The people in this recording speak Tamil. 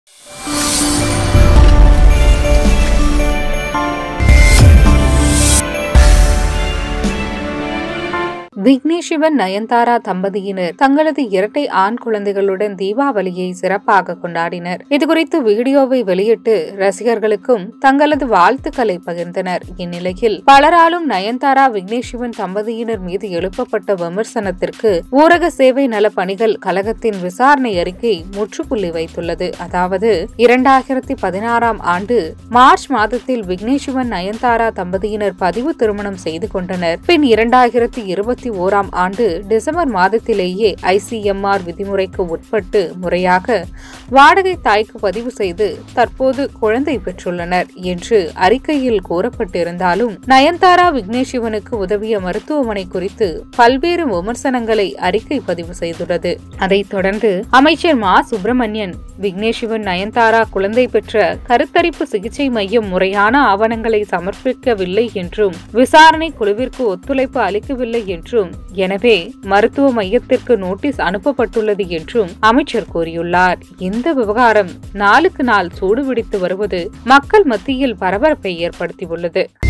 விக்னேஷ் சிவன் நயன்தாரா தம்பதியினர் தங்களது இரட்டை ஆண் குழந்தைகளுடன் தீபாவளியை சிறப்பாக கொண்டாடினர் இதுகுறித்து வீடியோவை வெளியிட்டு ரசிகர்களுக்கும் தங்களது வாழ்த்துக்களை பகிர்ந்தனர் இந்நிலையில் பலராலும் நயன்தாரா விக்னேஷ் சிவன் தம்பதியினர் மீது எழுப்பப்பட்ட விமர்சனத்திற்கு ஊரக சேவை நல பணிகள் கழகத்தின் விசாரணை அறிக்கை முற்றுப்புள்ளி வைத்துள்ளது அதாவது இரண்டாயிரத்தி பதினாறாம் ஆண்டு மார்ச் மாதத்தில் விக்னேஷ் சிவன் நயன்தாரா தம்பதியினர் பதிவு திருமணம் செய்து கொண்டனர் பின் இரண்டாயிரத்தி இருபத்தி ஓராம் ஆண்டு டிசம்பர் மாதத்திலேயே ஐசிஎம்ஆர் விதிமுறைக்கு உட்பட்டு முறையாக வாடகை தாய்க்கு பதிவு செய்து தற்போது குழந்தை பெற்றுள்ளனர் என்று அறிக்கையில் கூறப்பட்டிருந்தாலும் நயன்தாரா விக்னேஷ் சிவனுக்கு உதவிய மருத்துவமனை குறித்து பல்வேறு விமர்சனங்களை அறிக்கை பதிவு செய்துள்ளது அதைத் தொடர்ந்து அமைச்சர் மா சுப்பிரமணியன் விக்னேஷ் சிவன் நயன்தாரா குழந்தை பெற்ற கருத்தரிப்பு சிகிச்சை மையம் முறையான ஆவணங்களை சமர்ப்பிக்கவில்லை என்றும் விசாரணை குழுவிற்கு ஒத்துழைப்பு அளிக்கவில்லை என்றும் எனவே மருத்துவ மையத்திற்கு நோட்டீஸ் அனுப்பப்பட்டுள்ளது என்றும் அமைச்சர் கூறியுள்ளார் இந்த விவகாரம் நாளுக்கு நாள் சூடுபிடித்து வருவது மக்கள் மத்தியில் பரபரப்பை ஏற்படுத்தியுள்ளது